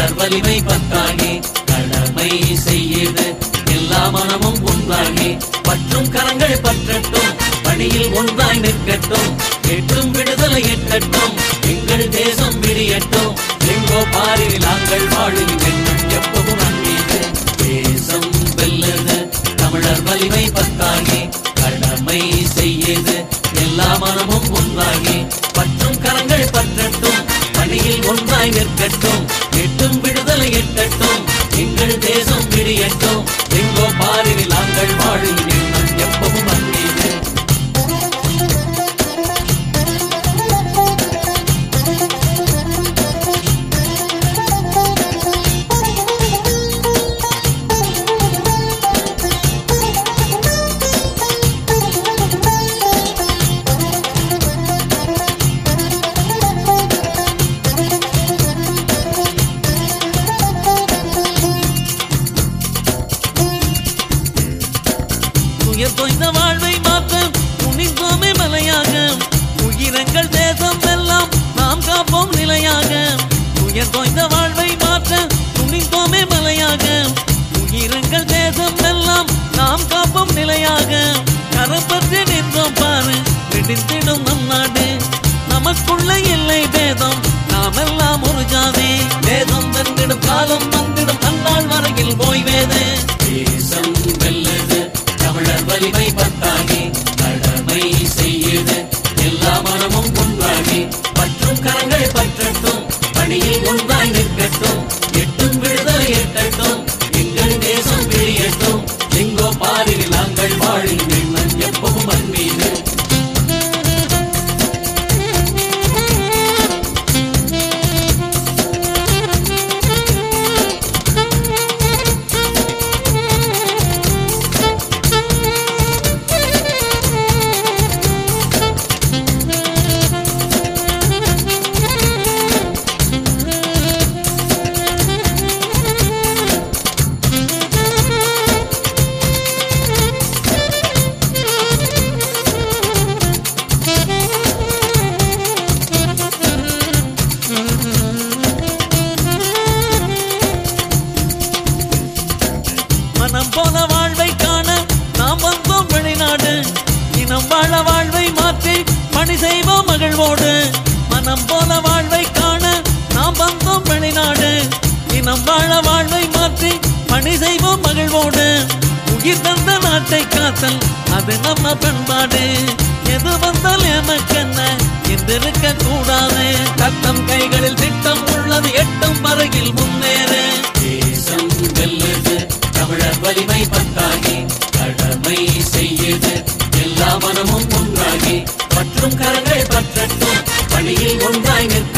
தமிழர் வலிமை பத்தாகி கடமை செய்யுது எல்லா மனமும் ஒன்றாகி பற்றும் கரங்கள் பற்றட்டும் பணியில் ஒன்றாய் நிற்கட்டும் எட்டும் விடுதலை எட்டட்டும் எங்கள் தேசம் விடியட்டும் எங்கோ பாரில் நாங்கள் வாழில் எண்ணம் எப்பவும் அன்பீது தேசம் வெல்லுது தமிழர் வலிமை பத்தாகி கடமை செய்யுது எல்லா மனமும் ஒன்றாகி பற்றும் கரங்கள் பற்றட்டும் பணியில் ஒன்றாய் நிற்கட்டும் எட்டும் விடுதலை எட்டட்டும் எங்கள் தேசம் விடியட்டும் எங்கோ பாரில் நாங்கள் வாழில் எண்ணம் எப்பவும் அன்பீது உயர் தொய்ந்த வாழ்வை மாற்ற துணிந்தோமே மலையாக உயிரங்கள் தேசம் எல்லாம் நாம் காப்போம் நிலையாக உயர் தொய்ந்த வாழ்வை மாற்ற துணிந்தோமே மலையாக உயிரங்கள் தேசம் எல்லாம் நாம் காப்போம் நிலையாக கரப்பற்றி நின்றோம் பாரு விடிந்திடும் நம் நாடு நமக்குள்ள இல்லை பேதம் நாமெல்லாம் ஒரு ஜாதி வேதம் வென்றிடும் காலம் வந்திடும் அந்நாள் வரையில் ஓய்வேது தேசம் வெல்லுது தமிழர் வலிமை பத்தாகி கடமை செய்யுது எல்லா மனமும் ஒன்றாகி பற்றும் கரங்கள் பற்றட்டும் பணியில் ஒன்றாய் நிற்கட்டும் எட்டும் விடுதலை எட்டட்டும் எங்கள் தேசம் விழியட்டும் எங்கோ பாரில் நாங்கள் வாழில் எண்ணம் எப்பவும் அன்பீது மனம் போல வாழ்வை காண நாம் வந்தோம் வெளிநாடு இனம் வாழ வாழ்வை மாற்றி பணி செய்வோம் மகிழ்வோடு மனம் போல வாழ்வை காண நாம் வந்தோம் வெளிநாடு இனம் வாழ வாழ்வை மாற்றி பணி செய்வோம் மகிழ்வோடு உயிர் தந்த நாட்டை காத்தல் அது நம்ம பண்பாடு எது வந்தால் எமக்கென்ன என்றிருக்க கூடாது தத்தம் கைகளில் திட்டம் உள்ளது எட்டும் வரையில் முன்னேறு தேசம் வெல்லுது தமிழர் வலிமை பத்தாகி கடமை செய்யுது எல்லா மனமும் ஒன்றாகி பற்றும் கரங்கள் பற்றட்டும் பணியில் ஒன்றாய் நிற்க